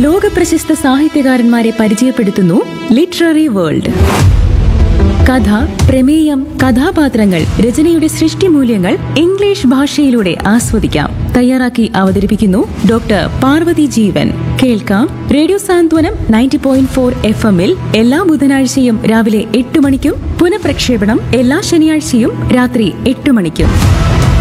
ലോകപ്രശസ്ത സാഹിത്യകാരന്മാരെ പരിചയപ്പെടുത്തുന്നു literary world കഥ പ്രമേയം കഥാപാത്രങ്ങൾ രചനയുടെ സൃഷ്ടിമൂല്യങ്ങൾ ഇംഗ്ലീഷ് ഭാഷയിലൂടെ ആസ്വദിക്കാം തയ്യാറാക്കി അവതരിപ്പിക്കുന്നു ഡോക്ടർ പാർവതി ജീവൻ കേൾക്കാം radio Santhwanam ninety point four F എമ്മിൽ എല്ലാ ബുധനാഴ്ചയും രാവിലെ എട്ട് മണിക്കും പുനഃപ്രക്ഷേപണം എല്ലാ ശനിയാഴ്ചയും രാത്രി എട്ട് മണിക്കും